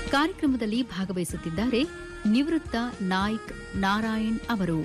ಕಾರ್ಯಕ್ರಮದಲ್ಲಿ ಭಾಗವಹಿಸುತ್ತಿದ್ದಾರೆ ನಿವೃತ್ತ ನಾಯ್ಕ್ ನಾರಾಯಣ್ ಅವರು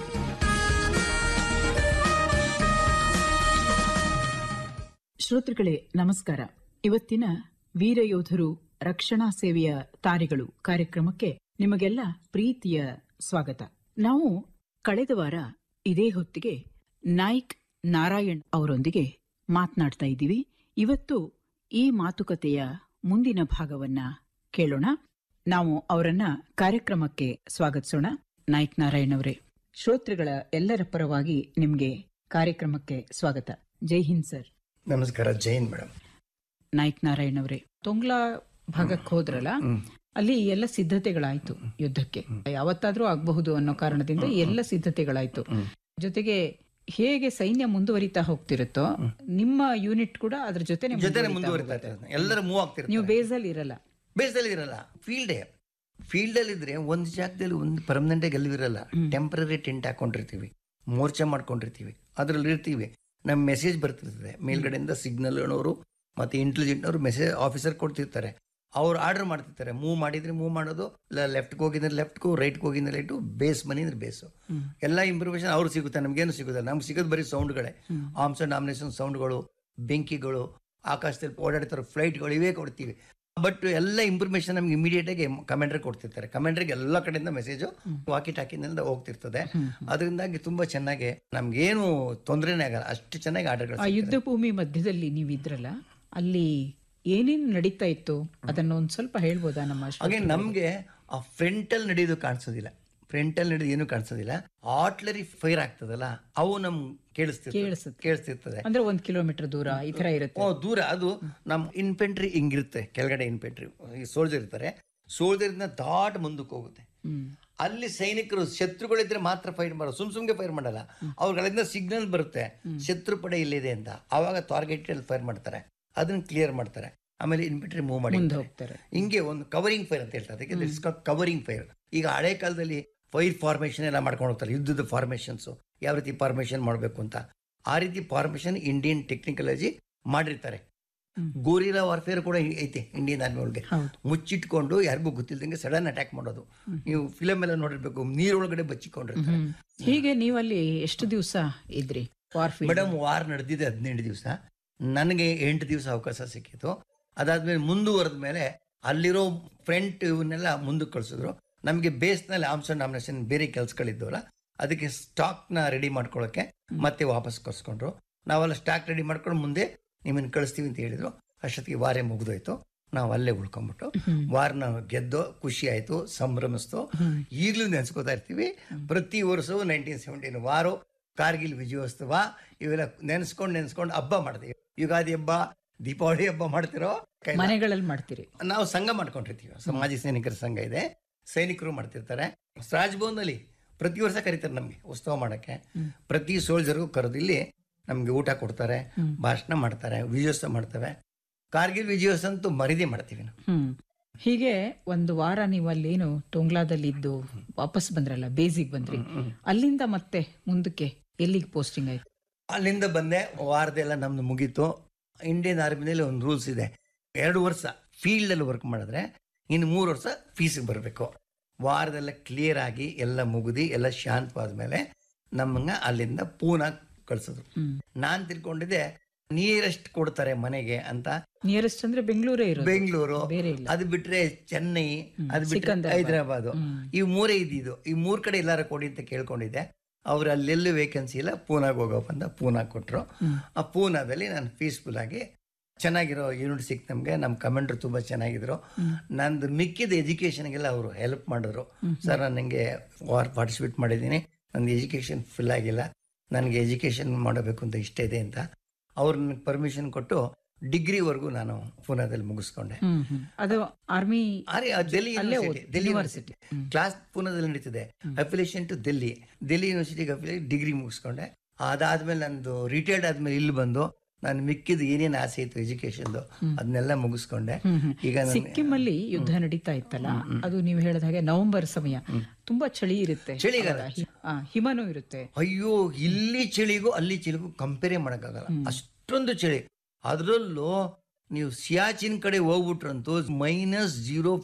ಶ್ರೋತೃಗಳೇ ನಮಸ್ಕಾರ ಇವತ್ತಿನ ವೀರಯೋಧರು ರಕ್ಷಣಾ ಸೇವೆಯ ತಾರೆಗಳು ಕಾರ್ಯಕ್ರಮಕ್ಕೆ ನಿಮಗೆಲ್ಲ ಪ್ರೀತಿಯ ಸ್ವಾಗತ ನಾವು ಕಳೆದ ವಾರ ಇದೇ ಹೊತ್ತಿಗೆ ನಾಯ್ಕ್ ನಾರಾಯಣ್ ಅವರೊಂದಿಗೆ ಮಾತನಾಡ್ತಾ ಇದ್ದೀವಿ ಇವತ್ತು ಈ ಮಾತುಕತೆಯ ಮುಂದಿನ ಭಾಗವನ್ನ ಕೇಳೋಣ ನಾವು ಅವರನ್ನ ಕಾರ್ಯಕ್ರಮಕ್ಕೆ ಸ್ವಾಗತಿಸೋಣ ನಾಯ್ಕ್ ನಾರಾಯಣ್ ಅವರೇ ಶ್ರೋತೃಗಳ ಎಲ್ಲರ ಪರವಾಗಿ ನಿಮ್ಗೆ ಕಾರ್ಯಕ್ರಮಕ್ಕೆ ಸ್ವಾಗತ ಜೈ ಹಿಂದ್ ಸರ್ ನಮಸ್ಕಾರ ಜೈನ್ ಮೇಡಮ್ ನಾಯ್ಕ್ ನಾರಾಯಣ್ ಅವರೇ ತೊಂಗ್ಲಾ ಭಾಗಕ್ಕೆ ಹೋದ್ರಲ್ಲ ಅಲ್ಲಿ ಎಲ್ಲ ಸಿದ್ಧತೆಗಳಾಯ್ತು ಯುದ್ಧಕ್ಕೆ ಯಾವತ್ತಾದ್ರೂ ಆಗಬಹುದು ಅನ್ನೋ ಕಾರಣದಿಂದ ಎಲ್ಲ ಸಿದ್ಧತೆಗಳಾಯ್ತು ಜೊತೆಗೆ ಹೇಗೆ ಸೈನ್ಯ ಮುಂದುವರಿತಾ ಹೋಗ್ತಿರುತ್ತೋ ನಿಮ್ಮ ಯೂನಿಟ್ ಕೂಡ ಅದ್ರ ಜೊತೆ ಜೊತೆ ಮುಂದುವರಿತಾ ಇರ್ತಾರೆ ಎಲ್ಲರೂ ಮೂವ್ ಆಗ್ತಿರ್ತಾರೆ ನೀವು ಬೇಸಲ್ಲಿ ಇರಲ್ಲ ಬೇಸಲ್ಲಿ ಇರಲ್ಲ ಫೀಲ್ಡೇ ಫೀಲ್ಡ್ ಅಲ್ಲಿ ಇದ್ರೆ ಒಂದು ಜಾಗದಲ್ಲಿ ಒಂದು ಪರ್ಮನೆಂಟ್ ಗೆಲುವಿರಲ್ಲ ಟೆಂಪರರಿ ಟೆಂಟ್ ಹಾಕೊಂಡಿರ್ತೀವಿ ಮೋರ್ಚಾ ಮಾಡ್ಕೊಂಡಿರ್ತೀವಿ ಅದ್ರಲ್ಲಿ ಇರ್ತೀವಿ ನಮ್ಮ ಮೆಸೇಜ್ ಬರ್ತಿರ್ತದೆ ಮೇಲ್ಗಡೆಯಿಂದ ಸಿಗ್ನಲ್ ಅವರು ಮತ್ತೆ ಇಂಟೆಲಿಜೆಂಟ್ ಅವರು ಮೆಸೇಜ್ ಆಫೀಸರ್ ಕೊಡ್ತಿರ್ತಾರೆ ಅವ್ರು ಆರ್ಡರ್ ಮಾಡ್ತಿರ್ತಾರೆ ಮೂವ್ ಮಾಡಿದ್ರೆ ಮೂವ್ ಮಾಡೋದು ಇಲ್ಲ ಲೆಫ್ಟ್ಗೆ ಹೋಗಿದ್ರೆ ಲೆಫ್ಟ್ಗೂ ರೈಟ್ಗೆ ಹೋಗಿದ್ರೆ ರೈಟು ಬೇಸ್ ಮನಿ ಅಂದ್ರೆ ಬೇಸು ಎಲ್ಲ ಇಂಪ್ರೂವೇಷನ್ ಅವ್ರು ಸಿಗುತ್ತೆ ನಮ್ಗೇನು ಸಿಗೋದಿಲ್ಲ ನಮ್ಗೆ ಸಿಗೋದು ಬರೀ ಸೌಂಡ್ಗಳೇ ಆರ್ಮ್ಸ್ ಅಂಡ್ ನಾಮಿನೇಷನ್ ಸೌಂಡ್ಗಳು ಬೆಂಕಿಗಳು ಆಕಾಶದಲ್ಲಿ ಓಡಾಡ್ತಿರೋ ಫ್ಲೈಟ್ಗಳು ಇವೇ ಕೊಡ್ತೀವಿ ಬಟ್ ಎಲ್ಲ ಇನ್ಫಾರ್ಮೇಶನ್ ನಮ್ಗೆ ಇಮಿಡಿಯೇಟ್ ಆಗಿ ಕಮೆಂಡ್ರಿ ಕೊಡ್ತಿರ್ತಾರೆ ಕಮೆಂಡ್ರಿಗೆ ಎಲ್ಲ ಕಡೆಯಿಂದ ಮೆಸೇಜು ವಾಕಿ ಟಾಕಿನಿಂದ ಹೋಗ್ತಿರ್ತದೆ ಅದರಿಂದಾಗಿ ತುಂಬಾ ಚೆನ್ನಾಗಿ ನಮ್ಗೇನು ತೊಂದರೆನೇ ಆಗಲ್ಲ ಅಷ್ಟು ಚೆನ್ನಾಗಿ ಆ ಆರ್ಡರ್ಗಳು ಯುದ್ಧ ಭೂಮಿ ಮಧ್ಯದಲ್ಲಿ ನೀವು ಇದ್ರಲ್ಲ ಅಲ್ಲಿ ಏನೇನು ನಡೀತಾ ಇತ್ತು ಅದನ್ನ ಒಂದ್ ಸ್ವಲ್ಪ ಹೇಳ್ಬೋದಾ ನಮ್ಮ ಹಾಗೆ ಶ್ರೋತೃಗಳಿಗೆ? ನಮ್ಗೆ ಆ ಫ್ರಂಟಲ್ಲಿ ನಡೆಯೋದು ಕಾಣಿಸೋದಿಲ್ಲ ಫ್ರಂಟಲ್ಲಿ ನಡೆಯೋದು ಏನು ಕಾಣಿಸೋದಿಲ್ಲ ಆಟ್ಲರಿ ಫೈರ್ ಆಗ್ತದಲ್ಲ ಅವು ನಮ್ ಕೇಳಿಸ್ತಿರ್ತದೆ ಕೇಳಿಸುತ್ತೆ. ಕೇಳಿಸ್ತಿರ್ತದೆ ಅಂದ್ರೆ ಒಂದ್ ಕಿಲೋಮೀಟರ್ ದೂರ ಈ ತರ ಇರುತ್ತೆ ಓ ದೂರ ಅದು ನಮ್ಮ ಇನ್ಫೆಂಟ್ರಿ ಹಿಂಗಿರುತ್ತೆ ಕೆಳಗಡೆ ಇನ್ಫೆಂಟ್ರಿ ಈ ಸೋಲ್ಜರ್ ಇರ್ತಾರೆ ಸೋಲ್ಜರ್ ಇಂದ ದಾಟ್ ಮುಂದಕ್ಕೆ ಹೋಗುತ್ತೆ ಹ್ಮ್ ಅಲ್ಲಿ ಸೈನಿಕರು ಶತ್ರುಗಳಿದ್ರೆ ಮಾತ್ರ ಫೈರ್ ಮಾಡೋ ಸುಮ್ ಸುಮ್ಗೆ ಫೈರ್ ಮಾಡಲ್ಲ ಅವ್ರಗಳಿಂದ ಸಿಗ್ನಲ್ ಬರುತ್ತೆ ಶತ್ರು ಪಡೆ ಇಲ್ಲಿದೆ ಅಂತ ಅವಾಗ ಟಾರ್ಗೆಟ್ ಅಲ್ಲಿ ಫೈರ್ ಮಾಡ್ತಾರೆ ಅದನ್ನ ಕ್ಲಿಯರ್ ಮಾಡ್ತಾರೆ ಆಮೇಲೆ ಇನ್ಫೆಂಟ್ರಿ ಮೂವ್ ಮಾಡಿ ಮುಂದೆ ಹೋಗ್ತಾರೆ ಹಿಂಗೆ ಒಂದು ಕವರಿಂಗ್ ಫೈರ್ ಅಂತ ಹೇಳ್ತಾರೆ ಅದಕ್ಕೆ ಕವರಿಂಗ್ ಫೈರ್ ಈಗ ಹಳೆ ಕಾಲದಲ್ಲಿ ಫೈರ್ ಫಾರ್ಮೇಶನ್ ಎಲ್ಲ ಮಾಡ್ಕೊಂಡು ಹೋಗ್ತಾರೆ ಯುದ್ಧದ ಫಾರ್ಮೇಶನ್ಸ್ ಯಾವ ರೀತಿ ಫಾರ್ಮೇಶನ್ ಮಾಡಬೇಕು ಅಂತ ಆ ರೀತಿ ಫಾರ್ಮೇಶನ್ ಇಂಡಿಯನ್ ಟೆಕ್ನಿಕಲಾಜಿ ಮಾಡಿರ್ತಾರೆ ಗೋರಿಲಾ ವಾರ್ಫೇರ್ ಕೂಡ ಐತೆ ಇಂಡಿಯನ್ ಆರ್ಮಿ ಒಳಗೆ ಹೌದು. ಮುಚ್ಚಿಟ್ಕೊಂಡು ಯಾರಿಗೂ ಗೊತ್ತಿಲ್ದಂಗೆ ಸಡನ್ ಅಟ್ಯಾಕ್ ಮಾಡೋದು ನೀವು ಫಿಲಮ್ ಎಲ್ಲ ನೋಡಿರ್ಬೇಕು ನೀರೊಳಗಡೆ ಬಚ್ಚಿಕೊಂಡಿರ್ತಾರೆ ಹ್ಮ್. ಹೀಗೆ ನೀವಲ್ಲಿ ಎಷ್ಟು ದಿವಸ ಇದ್ರಿ ವಾರ್ಫೀಲ್ಡ್ ಮೇಡಮ್ ವಾರ್ ನಡೆದಿದೆ ಹದಿನೆಂಟು ದಿವಸ ನನಗೆ ಎಂಟು ದಿವಸ ಅವಕಾಶ ಸಿಕ್ಕಿತು ಅದಾದ್ಮೇಲೆ ಮುಂದುವರೆದ ಮೇಲೆ ಅಲ್ಲಿರೋ ಫ್ರಂಟ್ ಇವನ್ನೆಲ್ಲ ಮುಂದಕ್ಕೆ ಕಳಿಸಿದ್ರು ನಮಗೆ ಬೇಸ್ನಲ್ಲಿ ಆಮ್ಸ್ ಅಂಡ್ ನಾಮಿನೇಷನ್ ಬೇರೆ ಕೆಲ್ಸಗಳಿದ್ದವಲ್ಲ ಅದಕ್ಕೆ ಸ್ಟಾಕ್ನ ರೆಡಿ ಮಾಡ್ಕೊಳ್ಳೋಕೆ ಮತ್ತೆ ವಾಪಸ್ ಕರ್ಸ್ಕೊಂಡ್ರು ನಾವೆಲ್ಲ ಸ್ಟಾಕ್ ರೆಡಿ ಮಾಡ್ಕೊಂಡು ಮುಂದೆ ನಿಮ್ಮನ್ನು ಕಳಿಸ್ತೀವಿ ಅಂತ ಹೇಳಿದ್ರು ಅಷ್ಟೊತ್ತಿಗೆ ವಾರೇ ಮುಗಿದೋಯ್ತು ನಾವು ಅಲ್ಲೇ ಉಳ್ಕೊಂಡ್ಬಿಟ್ಟು ವಾರ್ನ ಗೆದ್ದೋ ಖುಷಿ ಆಯ್ತು ಸಂಭ್ರಮಿಸ್ತು ಈಗಲೂ ನೆನ್ಸ್ಕೋತಾ ಇರ್ತೀವಿ ಪ್ರತಿ ವರ್ಷವೂ ನೈನ್ಟೀನ್ ಸೆವೆಂಟೀನ್ ವಾರು ಕಾರ್ಗಿಲ್ ವಿಜಯೋತ್ಸವ ಇವೆಲ್ಲ ನೆನ್ಸ್ಕೊಂಡು ನೆನ್ಸ್ಕೊಂಡು ಹಬ್ಬ ಮಾಡ್ತೀವಿ ಯುಗಾದಿ ಹಬ್ಬ ದೀಪಾವಳಿ ಹಬ್ಬ ಮಾಡ್ತಿರೋ ಕೈಲ- ಮನೆಗಳಲ್ಲಿ ಮಾಡ್ತೀರಿ ನಾವು ಸಂಘ ಮಾಡ್ಕೊಂಡಿರ್ತೀವಿ ಸಮಾಜ ಸೈನಿಕರ ಸಂಘ ಇದೆ ಸೈನಿಕರು ಮಾಡ್ತಿರ್ತಾರೆ ರಾಜ್ಭವನಲ್ಲಿ ಪ್ರತಿ ವರ್ಷ ಕರೀತಾರೆ ನಮ್ಗೆ ಉತ್ಸವ ಮಾಡಕ್ಕೆ ಪ್ರತಿ ಸೋಲ್ಜರ್ಗೂ ಕರೆದು ಇಲ್ಲಿ ನಮ್ಗೆ ಊಟ ಕೊಡ್ತಾರೆ ಭಾಷಣ ಮಾಡ್ತಾರೆ ವಿಜಯೋತ್ಸವ ಮಾಡ್ತೇವೆ ಕಾರ್ಗಿಲ್ ವಿಜಯೋತ್ಸವ ಅಂತೂ ಮರಿದೇ ಮಾಡ್ತೀವಿ ನಾವು ಹ್ಮ್ ಹೀಗೆ ಒಂದು ವಾರ ನೀವು ಅಲ್ಲೇನು ಟೊಂಗ್ಲಾದಲ್ಲಿ ಇದ್ದು ವಾಪಸ್ ಬಂದ್ರಲ್ಲ ಬೇಸಿಗೆ ಬಂದ್ರಿ ಅಲ್ಲಿಂದ ಮತ್ತೆ ಮುಂದಕ್ಕೆ ಎಲ್ಲಿಗೆ ಪೋಸ್ಟಿಂಗ್ ಆಯ್ತು ಅಲ್ಲಿಂದ ಬಂದೆ ವಾರದೆಲ್ಲ ನಮ್ದು ಮುಗೀತು ಇಂಡಿಯನ್ ಆರ್ಮಿನಲ್ಲಿ ಒಂದು ರೂಲ್ಸ್ ಇದೆ ಎರಡು ವರ್ಷ ಫೀಲ್ಡ್ ಅಲ್ಲಿ ವರ್ಕ್ ಮಾಡಿದ್ರೆ ಇನ್ನು ಮೂರು ವರ್ಷ ಫೀಸಿಗೆ ಬರಬೇಕು ವಾರದೆಲ್ಲ ಕ್ಲಿಯರ್ ಆಗಿ ಎಲ್ಲ ಮುಗಿದಿ ಎಲ್ಲ ಶಾಂತವಾದ ಮೇಲೆ ನಮ್ಮನ್ನ ಅಲ್ಲಿಂದ ಪೂನಾ ಕಳ್ಸಿದ್ರು ನಾನ್ ತಿಳ್ಕೊಂಡಿದ್ದೆ ನೀರೆಸ್ಟ್ ಕೊಡ್ತಾರೆ ಮನೆಗೆ ಅಂತ ನಿಯರೆಸ್ಟ್ ಅಂದ್ರೆ ಬೆಂಗಳೂರೇ ಇರೋದು ಬೆಂಗಳೂರು ಬೇರೆ ಇಲ್ಲ ಅದು ಬಿಟ್ರೆ ಚೆನ್ನೈ ಅದು ಬಿಟ್ರೆ ಸಿಕಂದರಾಬಾದ್. ಹೈದರಾಬಾದ್ ಈ ಮೂರೇ ಇದ್ದಿದ್ದು ಈ ಮೂರ್ ಕಡೆ ಎಲ್ಲಾರ ಕೊಡಿ ಅಂತ ಕೇಳ್ಕೊಂಡಿದ್ದೆ ಅವ್ರು ಅಲ್ಲೆಲ್ಲೂ ವೇಕೆನ್ಸಿ ಇಲ್ಲ ಪೂನಾಗ್ ಹೋಗೋ ಅಂತ ಪೂನಾ ಕೊಟ್ರು ಆ ಪೂನಾದಲ್ಲಿ ನಾನು ಪೀಸ್ಫುಲ್ ಆಗಿ ಚೆನ್ನಾಗಿರೋ ಯೂನಿಟ್ ಸಿಕ್ ನಮ್ಗೆ ನಮ್ಮ ಕಮೆಂಡ್ರು ತುಂಬಾ ಚೆನ್ನಾಗಿದ್ರು ನಂದು ಮಿಕ್ಕಿದ ಎಜುಕೇಶನ್ಗೆಲ್ಲ ಅವರು ಹೆಲ್ಪ್ ಮಾಡಿದ್ರು ಸರ್ ನಾನು ನನಗೆ ವಾರ್ ಪಾರ್ಟಿಸಿಪೇಟ್ ಮಾಡಿದ್ದೀನಿ ನಂದು ಎಜುಕೇಶನ್ ಫುಲ್ ಆಗಿಲ್ಲ ನನಗೆ ಎಜುಕೇಶನ್ ಮಾಡಬೇಕು ಅಂತ ಇಷ್ಟ ಇದೆ ಅಂತ ಅವ್ರು ನನಗೆ ಪರ್ಮಿಷನ್ ಕೊಟ್ಟು ಡಿಗ್ರಿವರೆಗೂ ನಾನು ಪೂನಾದಲ್ಲಿ ಮುಗಿಸ್ಕೊಂಡೆ ಹ್ಮ್ ಹ್ಮ್ ಅದು ಆರ್ಮಿ ಅರೆ ಆ ಡೆಲ್ಲಿ ಅಲ್ಲೇ ಯೂನಿವರ್ಸಿಟಿ ಓದ್- ಡೆಲ್ಲಿ ಯೂನಿವರ್ಸಿಟಿ. ಯೂನಿವರ್ಸಿಟಿ ಕ್ಲಾಸ್ ಪೂನಾದಲ್ಲಿ ನಡೀತಿದೆ ಅಫಿಲಿಯೇಷನ್ ಟು ಡೆಲ್ಲಿ ಡೆಲ್ಲಿ ಯೂನಿವರ್ಸಿಟಿಗೆ ಅಫಿಲಿಯೇಟ್ ಡಿಗ್ರಿ ಮುಗಿಸ್ಕೊಂಡೆ ಅದಾದ್ಮೇಲೆ ನಂದು ರಿಟೈರ್ಡ್ ಆದ್ಮೇಲೆ ಇಲ್ಲಿ ಬಂದು ನಾನು ಮಿಕ್ಕಿದ ಏನೇನು ಆಸೆ ಇತ್ತು ಎಜುಕೇಶನ್ದು ಅದನ್ನೆಲ್ಲ ಮುಗಿಸ್ಕೊಂಡೆ ಈಗ ನಾನು ಸಿಕ್ಕಿಂ ಅಲ್ಲಿ ಯುದ್ಧ ನಡೀತಾ ಇತ್ತಲ್ಲ ಅದು ನೀವು ಹೇಳಿದ ಹಾಗೆ ನವೆಂಬರ್ ಸಮಯ ತುಂಬಾ ಚಳಿ ಇರುತ್ತೆ ಚಳಿಗಾಲ. ಹೌದಾ? ಹಿ- ಆ, ಹಿಮನೂ ಇರುತ್ತೆ ಅಯ್ಯೋ ಇಲ್ಲಿ ಚಳಿಗೂ ಅಲ್ಲಿ ಚಳಿಗೂ ಕಂಪೇರೇ ಮಾಡೋಕ್ಕಾಗಲ್ಲ ಅಷ್ಟೊಂದು ಚಳಿ ಅದರಲ್ಲೂ ನೀವು ಸಿಯಾಚಿನ್ ಕಡೆ ಹೋಗ್ಬಿಟ್ರಂತೂ ಮೈನಸ್ ಜೀರೋ